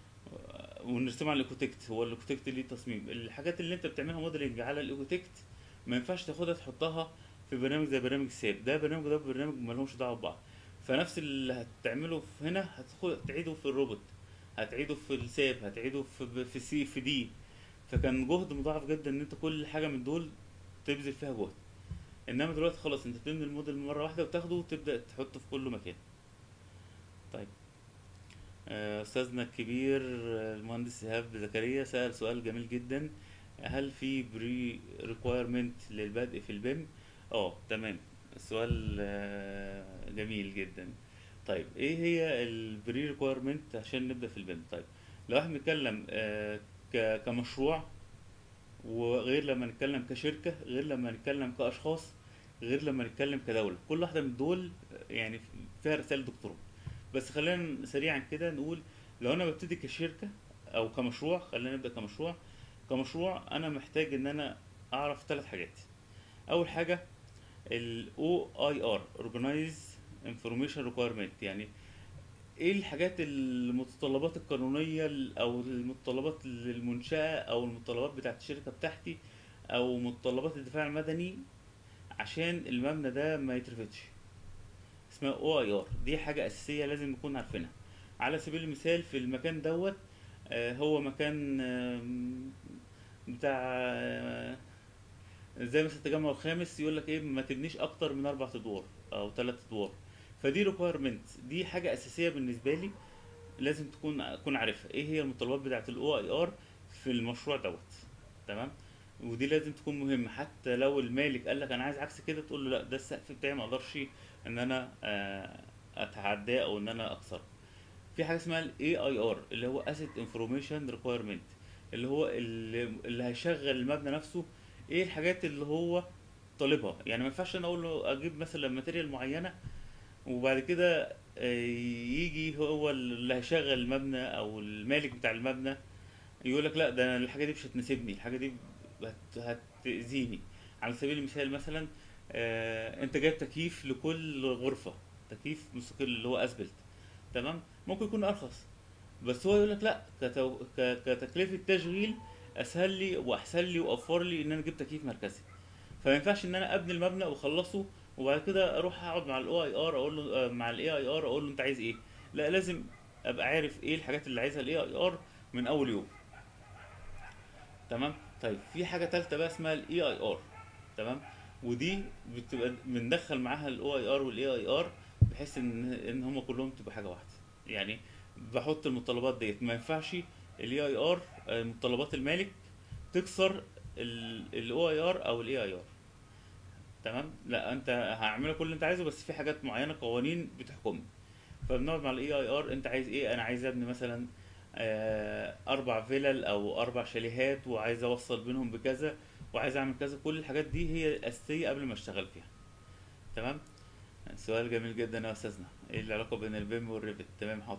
ونرسمه على الايكوتكت هو الايكوتكت ليه تصميم الحاجات اللي انت بتعملها موديلنج على الايكوتكت ما ينفعش تاخدها تحطها في برنامج زي برنامج ساب ده برنامج ده برنامج مالهمش دعوه ببعض فنفس اللي هتعمله في هنا هتاخد تعيده في الروبوت هتعيده في الساب هتعيده في في سي في دي فكان جهد مضاعف جدا ان انت كل حاجه من دول تبذل فيها جهد انما دلوقتي خلاص انت بتبني الموديل مره واحده وتاخده وتبدا تحطه في كل مكان طيب آه، أستاذنا الكبير آه، المهندس إيهاب زكريا سأل سؤال جميل جدا هل في بري ريكويرمنت للبدء في البيم؟ اه تمام السؤال آه، جميل جدا طيب ايه هي البري ريكويرمنت عشان نبدأ في البيم؟ طيب لو احنا بنتكلم آه، ك- كمشروع وغير لما نتكلم كشركة غير لما نتكلم كأشخاص غير لما نتكلم كدولة كل واحدة من دول آه، يعني فيها رسالة دكتوراه بس خلينا سريعا كده نقول لو انا ببتدي كشركة او كمشروع خلينا نبدأ كمشروع كمشروع انا محتاج ان انا اعرف ثلاث حاجات اول حاجة ال OIR Organize Information Requirement يعني ايه الحاجات المتطلبات القانونية ال- او المتطلبات للمنشأة او المتطلبات بتاعت الشركة بتاعتي او متطلبات الدفاع المدني عشان المبنى ده ما يترفدش اسمها او اي ار دي حاجة اساسية لازم نكون عارفينها على سبيل المثال في المكان دوت آه، هو مكان آم، بتاع آه، زي مثلا التجمع الخامس يقول لك ايه ما تبنيش اكتر من اربع ادوار او ثلاث ادوار فدي ريكويرمنت دي حاجه اساسيه بالنسبه لي لازم تكون اكون عارفها ايه هي المتطلبات بتاعه الاو اي ار في المشروع دوت تمام ودي لازم تكون مهمه حتى لو المالك قال لك انا عايز عكس كده تقول له لا ده السقف بتاعي ما اقدرش ان انا آه، اتعداه او ان انا اكسره في حاجه اسمها الاي اي ار اللي هو اسيت انفورميشن ريكويرمنت اللي هو اللي, اللي هيشغل المبنى نفسه ايه الحاجات اللي هو طالبها يعني ما ينفعش انا اقول له اجيب مثلا ماتيريال معينه وبعد كده آه، يجي هو اللي هيشغل المبنى او المالك بتاع المبنى يقول لك لا ده أنا الحاجه دي مش هتناسبني الحاجه دي هت- هتأذيني على سبيل المثال مثلا آه، انت جايب تكييف لكل غرفه تكييف مستقل اللي هو اسبلت تمام ممكن يكون ارخص بس هو يقول لك لا كتو... ك... كتكلفه تشغيل اسهل لي واحسن لي واوفر لي ان انا اجيب تكييف مركزي فما ينفعش ان انا ابني المبنى واخلصه وبعد كده اروح اقعد مع الاو اي ار اقول له آه، مع الاي اي ار اقول له انت عايز ايه لا لازم ابقى عارف ايه الحاجات اللي عايزها الاي اي ار من اول يوم تمام طيب في حاجه ثالثه بقى اسمها الاي اي ار تمام ودي بتبقى بندخل معاها الاو اي ار والاي اي ار بحيث ان ان هم كلهم تبقى حاجه واحده يعني بحط المتطلبات ديت ما ينفعش الاي اي ار متطلبات المالك تكسر الاو اي ار او الاي اي ار تمام لا انت هعمله كل اللي انت عايزه بس في حاجات معينه قوانين بتحكمني فبنقعد مع الاي اي ار انت عايز ايه انا عايز ابني مثلا آه، اربع فيلل او اربع شاليهات وعايز اوصل بينهم بكذا وعايز اعمل كذا كل الحاجات دي هي الاساسيه قبل ما اشتغل فيها تمام سؤال جميل جدا يا استاذنا ايه العلاقه بين البيم والريفت تمام حاضر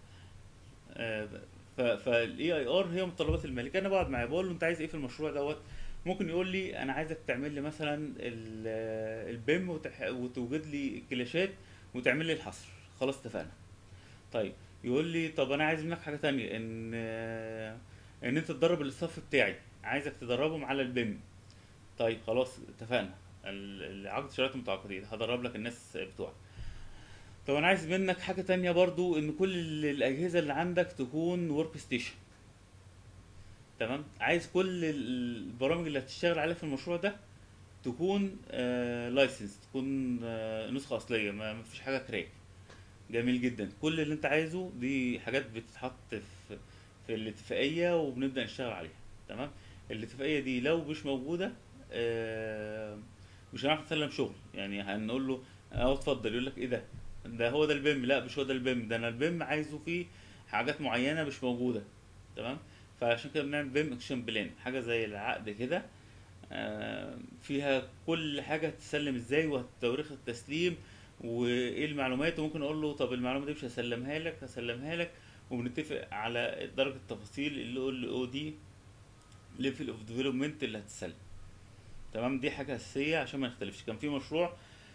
فالاي اي ار هي متطلبات المالك انا بقعد معاه بقول له انت عايز ايه في المشروع دوت ممكن يقول لي انا عايزك تعمل لي مثلا ال- البيم وتح- وتوجد لي الكلاشات وتعمل لي الحصر خلاص اتفقنا طيب يقول لي طب انا عايز منك حاجه تانية ان ان انت تدرب الاستاف بتاعي عايزك تدربهم على البيم طيب خلاص اتفقنا ال- العقد شرائط المتعاقدين هدرب لك الناس بتوعك طب انا عايز منك حاجه تانية برضو ان كل ال- الاجهزه اللي عندك تكون ورك ستيشن تمام عايز كل ال- البرامج اللي هتشتغل عليها في المشروع ده تكون لايسنس تكون آه، نسخه اصليه ما ما فيش حاجه كراك جميل جدا كل اللي انت عايزه دي حاجات بتتحط في في الاتفاقيه وبنبدا نشتغل عليها تمام الاتفاقيه دي لو مش موجوده آه، مش هنعرف نسلم شغل يعني هنقول له اه اتفضل يقول لك ايه ده ده هو ده البيم لا مش هو ده البيم ده انا البيم عايزه فيه حاجات معينه مش موجوده تمام فعشان كده بنعمل بيم اكشن بلان حاجه زي العقد كده آه، فيها كل حاجه هتتسلم ازاي وتواريخ التسليم وايه المعلومات وممكن اقول له طب المعلومه دي مش هسلمها لك هسلمها لك وبنتفق على درجه التفاصيل اللي هو الاو دي ليفل اوف ديفلوبمنت اللي هتسلم تمام دي حاجه اساسيه عشان ما نختلفش كان في مشروع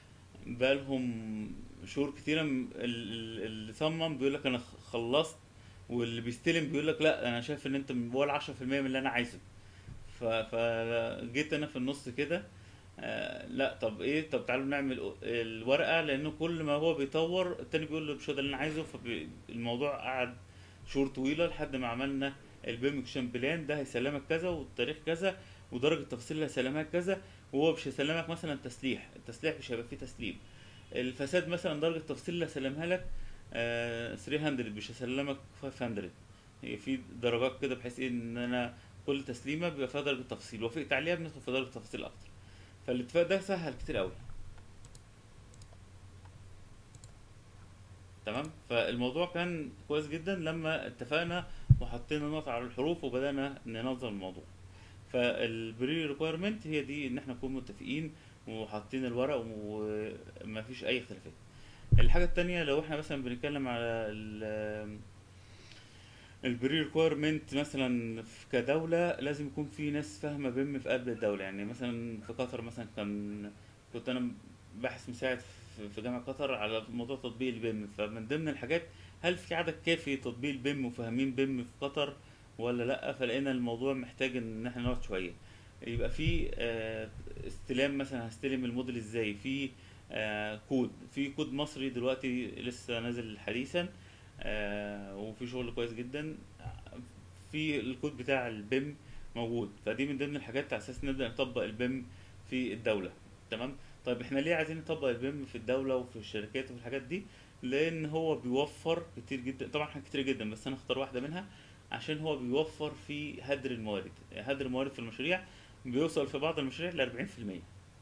بقالهم شهور كتيرة م- ال- ال- اللي صمم بيقول لك انا خ- خلصت واللي بيستلم بيقول لك لا انا شايف ان انت ولا 10% من اللي انا عايزه ف- فجيت انا في النص كده آه لا طب ايه طب تعالوا نعمل أو- الورقه لانه كل ما هو بيطور التاني بيقول له مش هو ده اللي انا عايزه فالموضوع قعد شهور طويله لحد ما عملنا البيم اكشن بلان ده هيسلمك كذا والتاريخ كذا ودرجه التفاصيل اللي هيسلمها كذا وهو مش هيسلمك مثلا تسليح التسليح مش هيبقى فيه تسليم الفساد مثلا درجه التفاصيل اللي هيسلمها لك آه 300 مش هيسلمك 500 هي في درجات كده بحيث إيه ان انا كل تسليمه بيبقى فيها درجه تفصيل وافقت عليها بندخل في درجه تفاصيل اكتر فالاتفاق ده سهل كتير قوي تمام فالموضوع كان كويس جدا لما اتفقنا وحطينا نقط على الحروف وبدأنا ننظم الموضوع فالبري ريكويرمنت هي دي ان احنا نكون متفقين وحاطين الورق وما فيش اي اختلافات الحاجة التانية لو احنا مثلا بنتكلم على ال البري ريكويرمنت مثلا في كدولة لازم يكون في ناس فاهمة بيم في قلب الدولة يعني مثلا في قطر مثلا كان كنت انا باحث مساعد في في جامعة قطر على موضوع تطبيق البيم فمن ضمن الحاجات هل في عدد كافي تطبيق البيم وفاهمين بيم في قطر ولا لا فلقينا الموضوع محتاج ان احنا نقعد شويه يبقى في آه، استلام مثلا هستلم الموديل ازاي في آه، كود في كود مصري دلوقتي لسه نازل حديثا آه، وفي شغل كويس جدا في الكود بتاع البيم موجود فدي من ضمن الحاجات على اساس نبدا نطبق البيم في الدوله تمام طيب احنا ليه عايزين نطبق البيم في الدوله وفي الشركات وفي الحاجات دي لان هو بيوفر كتير جدا طبعا حاجات كتير جدا بس انا اختار واحده منها عشان هو بيوفر في هدر الموارد هدر الموارد في المشاريع بيوصل في بعض المشاريع ل 40%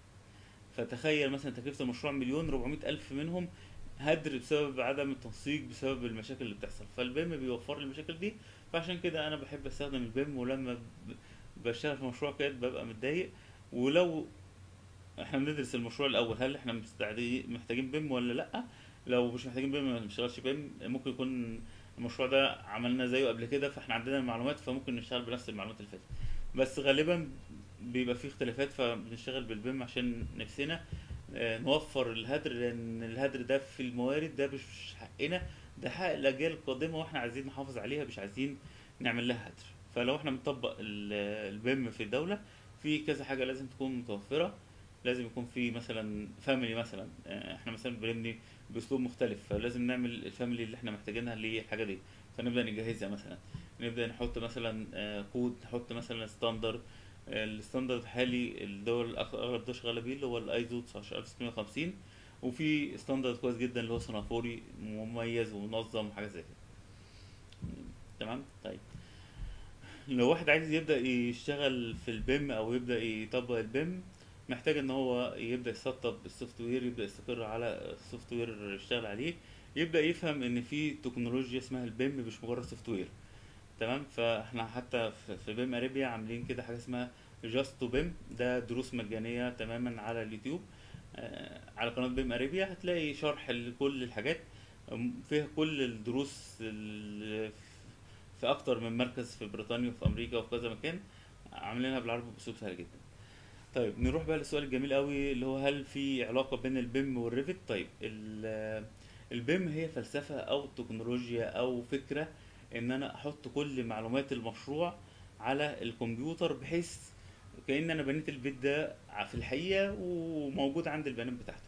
فتخيل مثلا تكلفة المشروع مليون 400 ألف منهم هدر بسبب عدم التنسيق بسبب المشاكل اللي بتحصل فالبيم بيوفر لي المشاكل دي فعشان كده أنا بحب أستخدم البيم ولما ب- بشتغل في مشروع كده ببقى متضايق ولو احنا بندرس المشروع الأول هل احنا مستعدين محتاجين بيم ولا لأ لو مش محتاجين بيم ما نشتغلش بيم ممكن يكون المشروع ده عملنا زيه قبل كده فاحنا عندنا المعلومات فممكن نشتغل بنفس المعلومات اللي فاتت بس غالبا بيبقى فيه اختلافات فبنشتغل بالبيم عشان نفسنا آه، نوفر الهدر لان الهدر ده في الموارد ده مش حقنا ده حق الاجيال القادمه واحنا عايزين نحافظ عليها مش عايزين نعمل لها هدر فلو احنا بنطبق ال- البيم في الدوله في كذا حاجه لازم تكون متوفره لازم يكون في مثلا فاميلي مثلا آه، احنا مثلا بنبني باسلوب مختلف فلازم نعمل الفاميلي اللي احنا محتاجينها للحاجه دي فنبدا نجهزها مثلا نبدا نحط مثلا آه، كود نحط مثلا ستاندرد الستاندرد الحالي الدول الأغ- اغلب الدول شغاله بيه اللي هو الايزو 19650 وفي ستاندرد كويس جدا اللي هو سنغافوري مميز ومنظم وحاجه زي كده تمام طيب لو واحد عايز يبدا يشتغل في البيم او يبدا يطبق البيم محتاج ان هو يبدا يسطب السوفت وير يبدا يستقر على السوفت وير يشتغل عليه يبدا يفهم ان في تكنولوجيا اسمها البيم مش مجرد سوفت وير تمام فاحنا حتى في- في بيم اريبيا عاملين كده حاجه اسمها جاست تو بيم ده دروس مجانيه تماما على اليوتيوب آه، على قناه بيم اريبيا هتلاقي شرح لكل الحاجات أم، فيها كل الدروس ال- في اكتر من مركز في بريطانيا وفي امريكا وفي كذا مكان عاملينها بالعربي باسلوب سهل جدا طيب نروح بقى للسؤال الجميل قوي اللي هو هل في علاقه بين البيم والريفت طيب ال- البيم هي فلسفه او تكنولوجيا او فكره ان انا احط كل معلومات المشروع على الكمبيوتر بحيث كأن انا بنيت البيت ده في الحقيقة وموجود عند البيانات بتاعته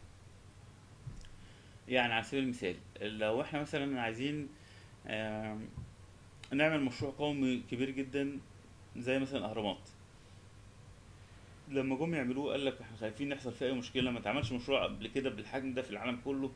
يعني على سبيل المثال لو احنا مثلا عايزين آم، نعمل مشروع قومي كبير جدا زي مثلا الاهرامات لما جم يعملوه قال لك احنا خايفين يحصل فيه اي مشكله ما اتعملش مشروع قبل كده بالحجم ده في العالم كله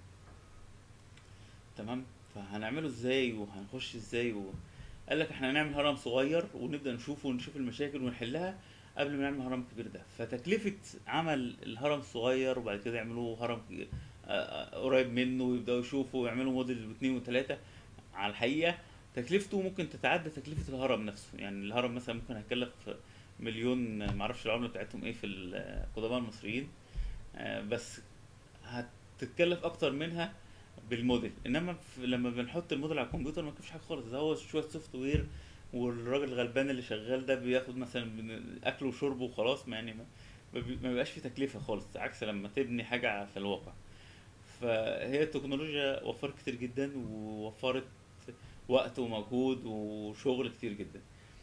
تمام فهنعمله ازاي وهنخش ازاي و... قال لك احنا هنعمل هرم صغير ونبدا نشوفه ونشوف المشاكل ونحلها قبل ما نعمل هرم كبير ده فتكلفة عمل الهرم الصغير وبعد كده يعملوا هرم ك- آه، آه، قريب منه ويبداوا يشوفوا ويعملوا موديل واثنين وثلاثة على الحقيقة تكلفته ممكن تتعدى تكلفة الهرم نفسه يعني الهرم مثلا ممكن هيكلف مليون معرفش العملة بتاعتهم ايه في القدماء المصريين آه، بس هتتكلف اكتر منها بالموديل انما في لما بنحط الموديل على الكمبيوتر ما بيكونش حاجه خالص ده هو شويه سوفت وير والراجل الغلبان اللي شغال ده بياخد مثلا من اكله وشربه وخلاص ما يعني ما ما بي- ما بيبقاش في تكلفه خالص عكس لما تبني حاجه في الواقع فهي التكنولوجيا وفرت كتير جدا ووفرت وقت ومجهود وشغل كتير جدا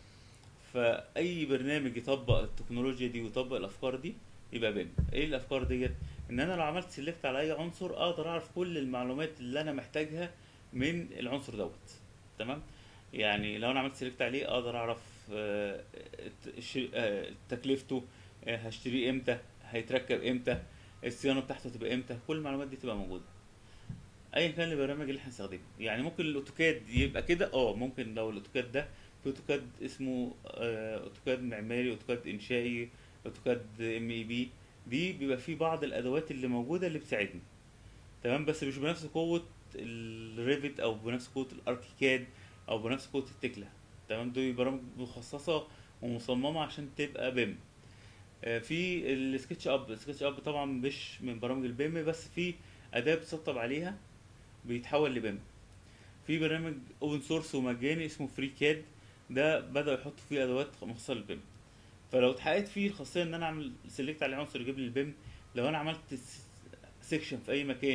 فاي برنامج يطبق التكنولوجيا دي ويطبق الافكار دي يبقى بيم ايه الافكار ديت ان انا لو عملت سيلكت على اي عنصر اقدر اعرف كل المعلومات اللي انا محتاجها من العنصر دوت تمام يعني لو انا عملت سيلكت عليه اقدر اعرف آه، الت- الش- آه، تكلفته آه، هشتريه امتى هيتركب امتى الصيانه بتاعته تبقى امتى كل المعلومات دي تبقى موجوده ايا كان البرنامج اللي احنا هنستخدمه يعني ممكن الاوتوكاد يبقى كده اه ممكن لو الاوتوكاد ده في اوتوكاد اسمه آه، اوتوكاد معماري اوتوكاد انشائي اوتوكاد ام اي بي دي بيبقى فيه بعض الادوات اللي موجوده اللي بتساعدني تمام بس مش بنفس قوه الريفت او بنفس قوه الاركيكاد او بنفس قوه التكلا تمام دي برامج مخصصه ومصممه عشان تبقى بيم آه، في السكتش اب السكتش اب طبعا مش من برامج البيم بس في اداه بتسطب عليها بيتحول لبيم في برنامج اوبن سورس ومجاني اسمه فري كاد ده بدأوا يحطوا فيه ادوات مخصصه للبيم فلو اتحققت فيه الخاصيه ان انا اعمل سيلكت على عنصر يجيب لي البيم لو انا عملت سيكشن في اي مكان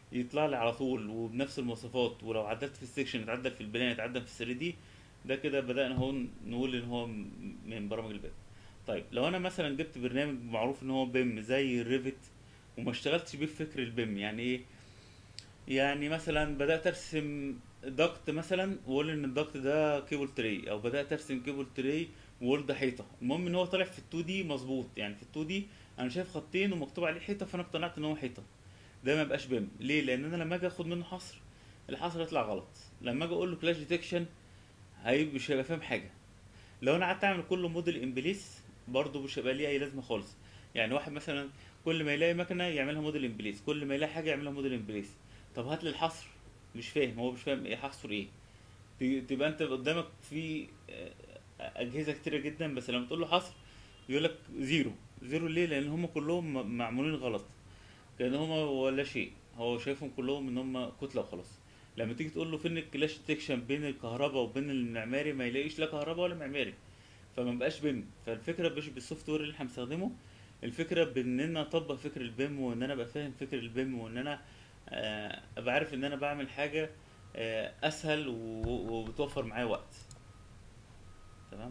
يطلع لي على طول وبنفس المواصفات ولو عدلت في السكشن يتعدل في البلان يتعدل في 3 دي ده كده بدأنا هو نقول ان هو م- من برامج البيم طيب لو انا مثلا جبت برنامج معروف ان هو بيم زي الريفت وما اشتغلتش بيه في فكر البيم يعني ايه يعني مثلا بدأت ارسم ضغط مثلا واقول ان الضغط ده كيبل تري او بدأت ارسم كيبل تري واقول ده حيطة المهم ان هو طالع في ال 2 دي مظبوط يعني في ال 2 دي انا شايف خطين ومكتوب عليه حيطة فانا اقتنعت ان هو حيطة ده ما يبقاش بيم ليه لان انا لما اجي اخد منه حصر الحصر يطلع غلط لما اجي اقول له كلاش ديتكشن هيبقى مش هيبقى فاهم حاجة لو انا قعدت اعمل كل موديل امبليس برضه مش هيبقى ليه اي لازمه خالص يعني واحد مثلا كل ما يلاقي مكنه يعملها موديل امبليس كل ما يلاقي حاجه يعملها موديل امبليس طب هات لي الحصر مش فاهم هو مش فاهم ايه حصر ايه ت- تبقى انت قدامك في آه، اجهزه كتيره جدا بس لما تقول له حصر يقول لك زيرو زيرو ليه لان هم كلهم م- معمولين غلط كان هم ولا شيء هو شايفهم كلهم ان هم كتله وخلاص لما تيجي تقول له فين الكلاش ديتكشن بين الكهرباء وبين المعماري ما يلاقيش لا كهرباء ولا معماري فما بقاش بيم فالفكره مش بالسوفت وير اللي احنا بنستخدمه الفكره بان انا اطبق فكر البيم وان انا ابقى فاهم فكر البيم وان انا آه، ابقى عارف ان انا بعمل حاجه آه، اسهل و- وبتوفر معايا وقت تمام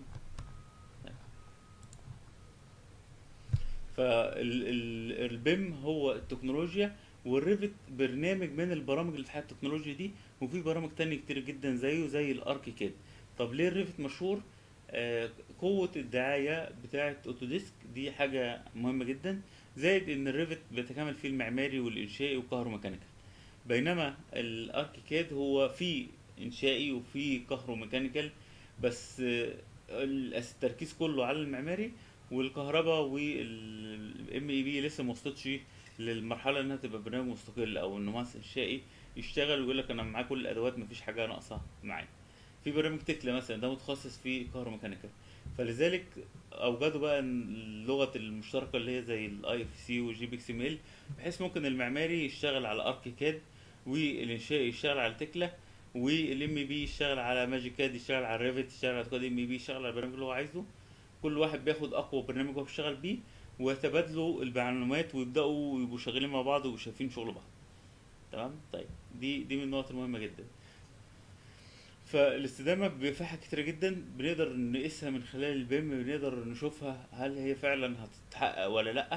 فالبيم هو التكنولوجيا والريفت برنامج من البرامج اللي في حياة التكنولوجيا دي وفي برامج تانية كتير جدا زيه زي الاركيكاد طب ليه الريفت مشهور آه قوة الدعاية بتاعة اوتوديسك دي حاجة مهمة جدا زائد ان الريفت بيتكامل فيه المعماري والانشائي والكهروميكانيكال بينما الاركيكاد هو فيه انشائي وفيه كهروميكانيكال بس آه، ال- التركيز كله على المعماري والكهرباء والام اي بي لسه ما وصلتش للمرحله انها تبقى برنامج مستقل او انه مهندس انشائي يشتغل ويقول لك انا معاه كل الادوات مفيش حاجه ناقصه معايا في برنامج تكلا مثلا ده متخصص في كهروميكانيكا فلذلك اوجدوا بقى اللغه المشتركه اللي هي زي الاي اف سي والجي بي اكس ام ال بحيث ممكن المعماري يشتغل على اركيكاد والانشائي يشتغل على تكلا والام بي يشتغل على ماجيكاد يشتغل على ريفت يشتغل على كود ام بي يشتغل على البرنامج اللي هو عايزه كل واحد بياخد اقوى برنامج هو بيشتغل بيه ويتبادلوا المعلومات ويبداوا يبقوا شغالين مع بعض وشايفين شغل بعض تمام طيب دي دي من النقط المهمه جدا فالاستدامه بيبقى حاجات كتيره جدا بنقدر نقيسها من خلال البيم بنقدر نشوفها هل هي فعلا هتتحقق ولا لا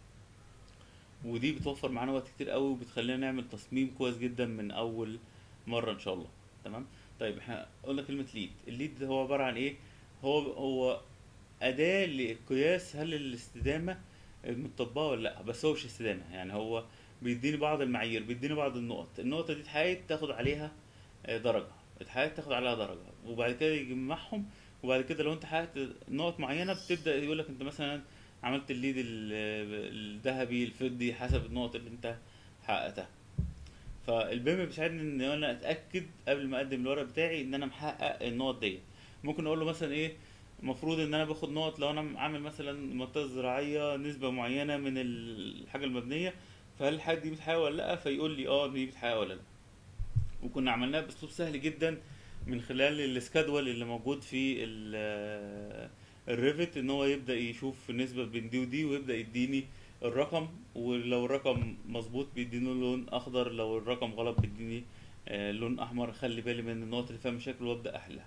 ودي بتوفر معانا وقت كتير قوي وبتخلينا نعمل تصميم كويس جدا من اول مره ان شاء الله تمام طيب احنا قلنا كلمه ليد الليد ده هو عباره عن ايه هو هو اداه لقياس هل الاستدامه متطبقه ولا لا بس هو مش استدامه يعني هو بيديني بعض المعايير بيديني بعض النقط النقطه دي اتحققت تاخد عليها آه، درجه اتحققت تاخد عليها درجه وبعد كده يجمعهم وبعد كده لو انت حققت نقط معينه بتبدا يقول لك انت مثلا عملت الليد ال- الذهبي الفضي حسب النقط اللي انت حققتها فالبيم بيساعدني ان انا اتاكد قبل ما اقدم الورق بتاعي ان انا محقق النقط دي ممكن اقول له مثلا ايه المفروض ان انا باخد نقط لو انا عامل مثلا منطقه زراعيه نسبه معينه من الحاجه المبنيه فهل الحاجه دي بتحقق ولا لا فيقول لي اه دي بتحقق ولا لا وكنا عملناها باسلوب سهل جدا من خلال السكادول اللي موجود في ال- الريفت ان هو يبدا يشوف النسبه بين دي ودي ويبدا يديني الرقم ولو الرقم مظبوط بيديني لون اخضر لو الرقم غلط بيديني آه، لون احمر خلي بالي من النقط اللي فيها مشاكل وابدا احلها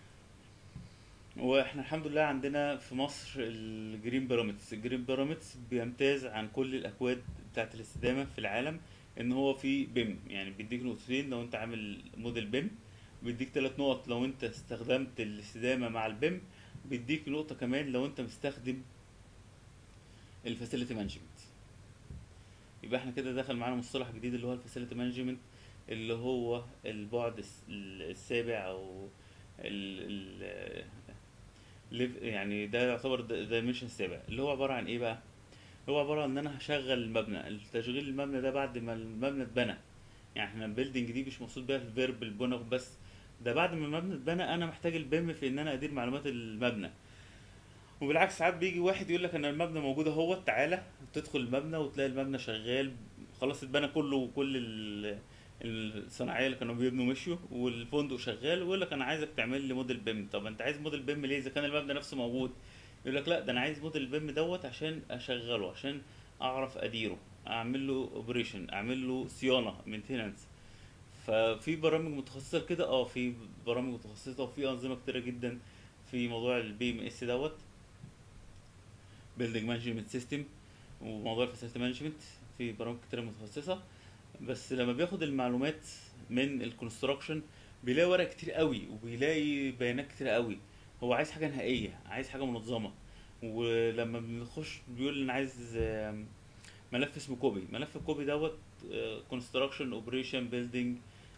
واحنا الحمد لله عندنا في مصر الجرين بيراميدز الجرين بيراميدز بيمتاز عن كل الاكواد بتاعت الاستدامه في العالم ان هو في بيم يعني بيديك نقطتين لو انت عامل موديل بيم بيديك ثلاث نقط لو انت استخدمت الاستدامه مع البيم بيديك نقطه كمان لو انت مستخدم الفاسيلتي مانجمنت يبقى احنا كده دخل معانا مصطلح جديد اللي هو الفاسيلتي مانجمنت اللي هو البعد الس- السابع او ال ال ليف- يعني ده يعتبر دايمنشن السابع اللي هو عباره عن ايه بقى هو عباره عن ان انا هشغل المبنى التشغيل المبنى ده بعد ما المبنى اتبنى يعني احنا البيلدينج دي مش مقصود بيها الفيرب البنى بس ده بعد ما المبنى اتبنى انا محتاج البيم في ان انا ادير معلومات المبنى وبالعكس ساعات بيجي واحد يقول لك انا المبنى موجود اهو تعالى تدخل المبنى وتلاقي المبنى شغال خلاص اتبنى كله وكل ال- الصناعيه اللي كانوا بيبنوا مشيوا والفندق شغال ويقول لك انا عايزك تعمل لي موديل بيم طب انت عايز موديل بيم ليه اذا كان المبنى نفسه موجود يقول لك لا ده انا عايز موديل بيم دوت عشان اشغله عشان اعرف اديره اعمل له اوبريشن اعمل له صيانه مينتيننس ففي برامج متخصصه كده اه في برامج متخصصه وفي انظمه كتيره جدا في موضوع البي ام اس دوت بيلدينج مانجمنت سيستم وموضوع الفاسيلتي مانجمنت في برامج كتيره متخصصه بس لما بياخد المعلومات من الكونستراكشن بيلاقي ورق كتير قوي وبيلاقي بيانات كتير قوي هو عايز حاجه نهائيه عايز حاجه منظمه ولما بنخش بيقول انا عايز آم، ملف اسمه كوبي ملف الكوبي دوت كونستراكشن اوبريشن بيلدينج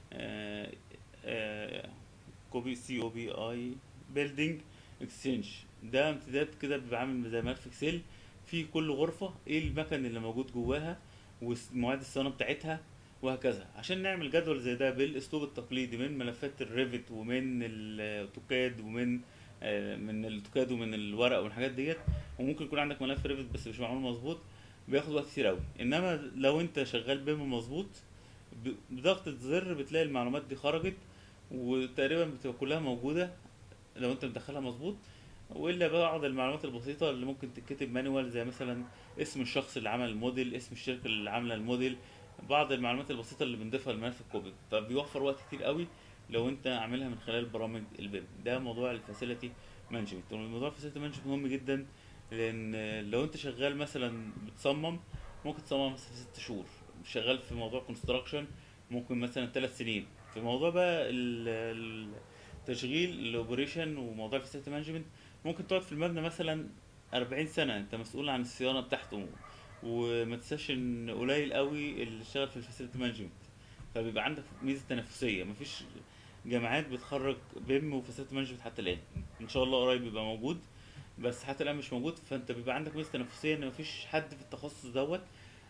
كوبي سي او بي اي بيلدينج اكسشينج ده امتداد كده بيبقى عامل زي ملف اكسل فيه كل غرفه ايه المكن اللي موجود جواها ومواعيد الصيانه بتاعتها وهكذا عشان نعمل جدول زي ده بالاسلوب التقليدي من ملفات الريفت ومن الاوتوكاد ومن آه، من الاوتوكاد ومن الورق والحاجات ديت وممكن يكون عندك ملف ريفت بس مش معمول مظبوط بياخد وقت كتير قوي انما لو انت شغال بيم مظبوط ب- بضغطة زر بتلاقي المعلومات دي خرجت وتقريبا بتبقى كلها موجودة لو انت مدخلها مظبوط والا بعض المعلومات البسيطة اللي ممكن تتكتب مانوال زي مثلا اسم الشخص اللي عمل الموديل اسم الشركة اللي عاملة الموديل بعض المعلومات البسيطة اللي بنضيفها لملف الكوبي فبيوفر وقت كتير قوي لو انت عاملها من خلال برامج البيم ده موضوع الفاسيلتي مانجمنت وموضوع الفاسيلتي مانجمنت مهم جدا لان لو انت شغال مثلا بتصمم ممكن تصمم مثلا في ست شهور شغال في موضوع كونستراكشن ممكن مثلا ثلاث سنين في موضوع بقى ال- ال- التشغيل الاوبريشن وموضوع الفاسيلتي مانجمنت ممكن تقعد في المبنى مثلا 40 سنة انت مسؤول عن الصيانة بتاعته وما تنساش ان قليل قوي اللي اشتغل في الفاسيلتي مانجمنت فبيبقى عندك ميزة تنافسية مفيش جامعات بتخرج بيم وفاسيلتي مانجمنت حتى الآن ان شاء الله قريب يبقى موجود بس حتى الآن مش موجود فانت بيبقى عندك ميزة تنافسية ان مفيش حد في التخصص دوت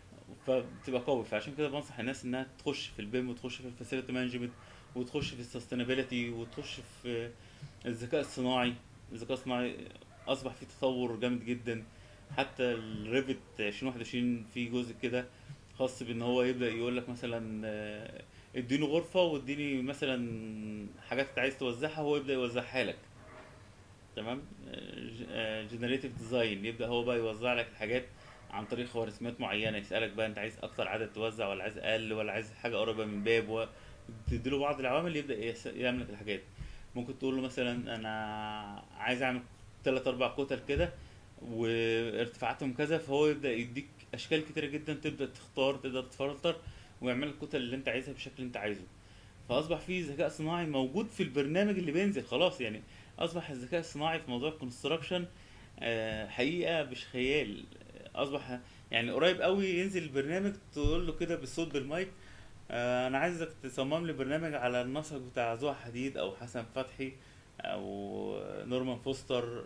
فبتبقى قوي فعشان كده بنصح الناس انها تخش في البيم وتخش في الفاسيلتي مانجمنت وتخش في السستينابيلتي وتخش في الذكاء الصناعي الذكاء الصناعي اصبح فيه تطور جامد جدا حتى الريفت 2021 في جزء كده خاص بان هو يبدا يقول لك مثلا آه، اديني غرفه واديني مثلا حاجات انت عايز توزعها هو يبدا يوزعها لك تمام جنريتيف ديزاين يبدا هو بقى يوزع لك الحاجات عن طريق خوارزميات معينه يسالك بقى انت عايز اكتر عدد توزع ولا عايز اقل ولا عايز حاجه قريبه من باب وتديله بعض العوامل يبدا يس- يعمل لك الحاجات ممكن تقول له مثلا انا عايز اعمل تلات اربع كتل كده وارتفاعاتهم كذا فهو يبدا يديك اشكال كتيره جدا تبدا تختار تقدر تفلتر ويعمل لك الكتل اللي انت عايزها بالشكل اللي انت عايزه فاصبح في ذكاء صناعي موجود في البرنامج اللي بينزل خلاص يعني اصبح الذكاء الصناعي في موضوع الكونستراكشن حقيقه مش خيال اصبح يعني قريب قوي ينزل البرنامج تقول له كده بالصوت بالمايك آه، انا عايزك تصمم لي برنامج على النسق بتاع زوح حديد او حسن فتحي او نورمان فوستر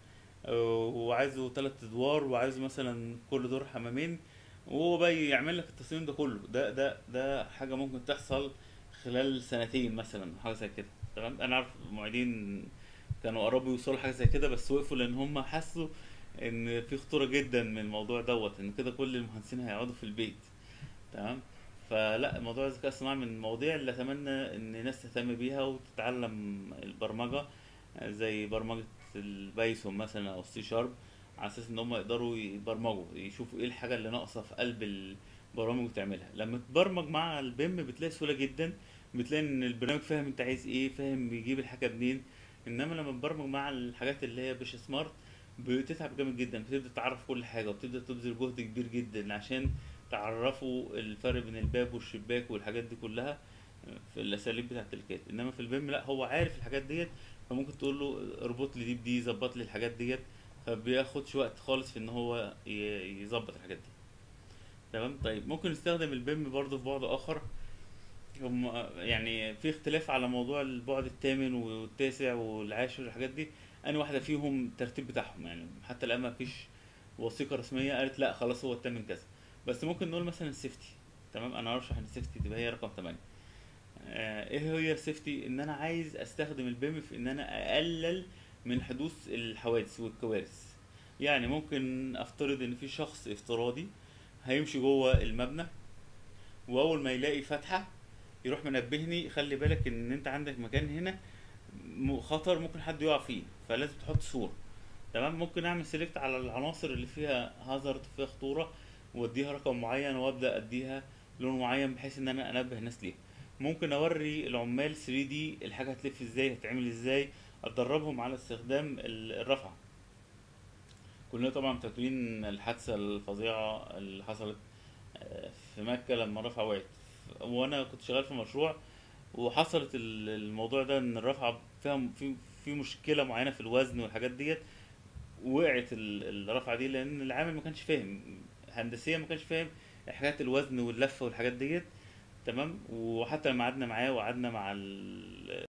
آه، وعايزه تلات ادوار وعايزه مثلا كل دور حمامين وهو بقى يعمل لك التصميم ده كله ده ده ده حاجه ممكن تحصل خلال سنتين مثلا حاجه زي كده تمام انا عارف المعيدين كانوا قربوا يوصلوا لحاجه زي كده بس وقفوا لان هم حسوا ان في خطوره جدا من الموضوع دوت ان كده كل المهندسين هيقعدوا في البيت تمام فلا موضوع الذكاء الصناعي من المواضيع اللي اتمنى ان الناس تهتم بيها وتتعلم البرمجه زي برمجه البايثون مثلا او السي شارب على اساس ان هم يقدروا يبرمجوا يشوفوا ايه الحاجه اللي ناقصه في قلب البرامج وتعملها لما تبرمج مع البيم بتلاقي سهوله جدا بتلاقي ان البرنامج فاهم انت عايز ايه فاهم بيجيب الحاجه منين انما لما تبرمج مع الحاجات اللي هي مش سمارت بتتعب جامد جدا بتبدا تعرف كل حاجه وبتبدا تبذل جهد كبير جدا عشان تعرفوا الفرق بين الباب والشباك والحاجات دي كلها في الاساليب بتاعت الكاد انما في البيم لا هو عارف الحاجات ديت فممكن تقول له اربط لي دي بدي ظبط لي الحاجات ديت فبياخدش وقت خالص في ان هو ي- يظبط الحاجات دي تمام طيب ممكن نستخدم البيم برضه في بعد اخر هم يعني في اختلاف على موضوع البعد الثامن والتاسع والعاشر والحاجات دي انا واحده فيهم الترتيب بتاعهم يعني حتى الان ما فيش وثيقه رسميه قالت لا خلاص هو الثامن كذا بس ممكن نقول مثلا السيفتي تمام انا ارشح ان السيفتي تبقى هي رقم 8 آه ايه هي السيفتي ان انا عايز استخدم البيم في ان انا اقلل من حدوث الحوادث والكوارث يعني ممكن افترض ان في شخص افتراضي هيمشي جوه المبنى واول ما يلاقي فتحه يروح منبهني خلي بالك ان انت عندك مكان هنا م- خطر ممكن حد يقع فيه فلازم تحط سور تمام ممكن اعمل سيلكت على العناصر اللي فيها هازارد فيها خطوره واديها رقم معين وابدا اديها لون معين بحيث ان انا انبه الناس ليها ممكن اوري العمال 3 دي الحاجه هتلف ازاي هتتعمل ازاي ادربهم على استخدام ال- الرفعه كلنا طبعا فاكرين الحادثه الفظيعه اللي حصلت آه، في مكه لما الرفعه وقعت وانا كنت شغال في مشروع وحصلت ال- الموضوع ده ان الرفعه فيها في في مشكله معينه في الوزن والحاجات ديت وقعت ال- الرفعه دي لان العامل ما كانش فاهم هندسيا ما كانش فاهم حكايه الوزن واللفه والحاجات ديت تمام وحتى لما قعدنا معاه وقعدنا مع ال-